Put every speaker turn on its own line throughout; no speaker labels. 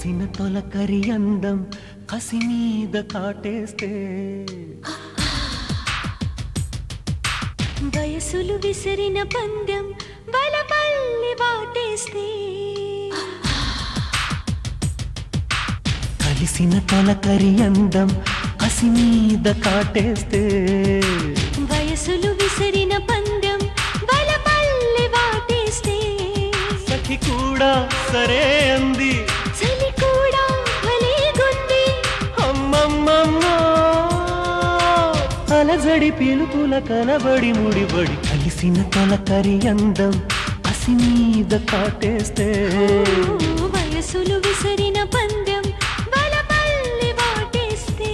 కలిసిన తొలకరి అందం కసి మీద కాటేస్తే
వయసులు విసిరిన పందెం బలపల్లి వాటేస్తే
కలిసిన తొలకరి అందం కసి మీద కాటేస్తే
వయసులు విసిరిన పందెం బలపల్లి వాటేస్తే
సఖి కూడా సరే అంది
చలి కూడా భలేగుంది
అమ్మమ్మమ్మో అలజడి పిలుపుల కలబడి ముడిబడి కలిసిన తొలకరి అందం కసి మీద కాటేస్తే
ఓ, వయసులు విసిరిన పందెం బలపల్లి వాటేస్తే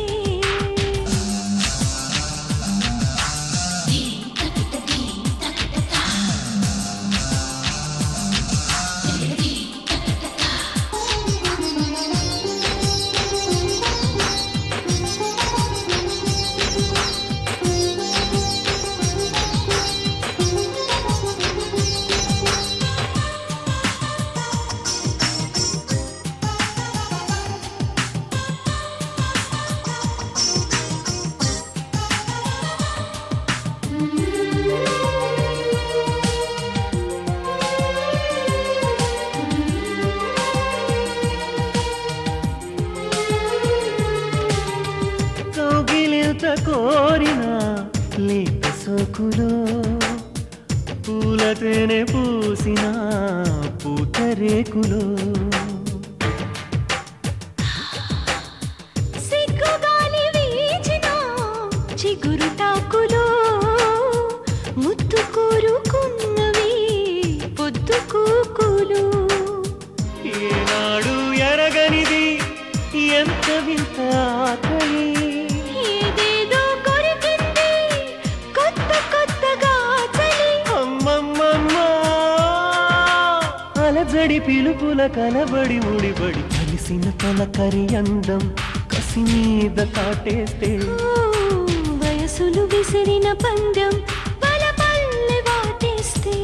కౌగిలింత కోరిన లేత సోకులో పూలతేనె పూసిన పూతరేకులో
సిగ్గుగాలి వీచిన చిగురు టాకులో ముద్దు కోరుకున్నవి పొద్దు కూకులు
ఏనాడు ఎరగనిది ఎంత వింత ఆకలి
ఏదేదో కొరికింది కొత్త కొత్తగా చలి
అమ్మమ్మమ్మా అలజడి పిలుపుల కలబడి ముడిబడి కలిసిన తొలకరి అందం కసి మీద కాటేస్తే
ఓ, వయసులు విసిరిన పందెం బలపల్లి వాటేస్తే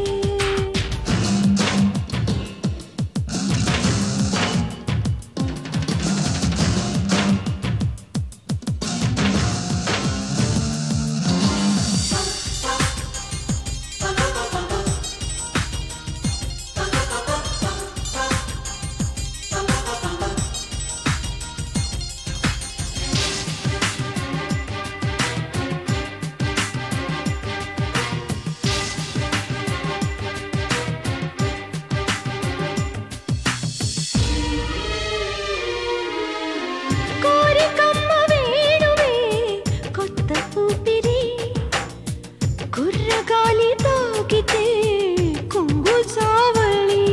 కోరికమ్మ వేణువే కొత్త ఊపిరి కుర్రగాలి తాకితే కుంగు చావళి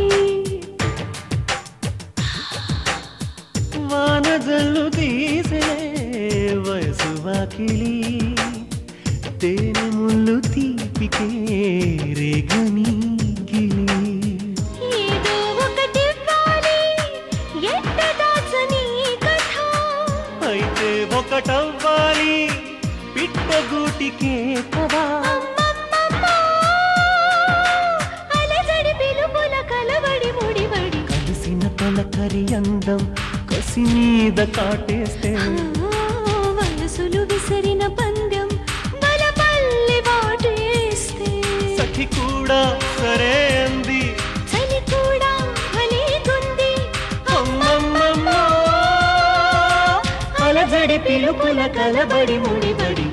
వానజల్లు తీసే వయసు వాకిలి తేనె ముళ్ళు తీపికే రేగని గిలి
ఏదో ఒకటివ్వాలి ఎట్ట దాచని కథ
అయితే ఒకటవ్వాలి పిట్టగూటికే కదా
అమ్మమ్మమ్మ, అలజడి పిలుపుల కలబడి ముడిబడి
కలిసిన తొలకరి అందం కసి మీద కాటేస్తే
ఆ, వయసులు విసిరిన పందెం బలపల్లి వాటేస్తే
సఖి కూడా సరే అంది
చలి కూడా భలేగుంది
అమ్మమ్మమ్మో అలజడి పిలుపుల కలబడి ముడిబడి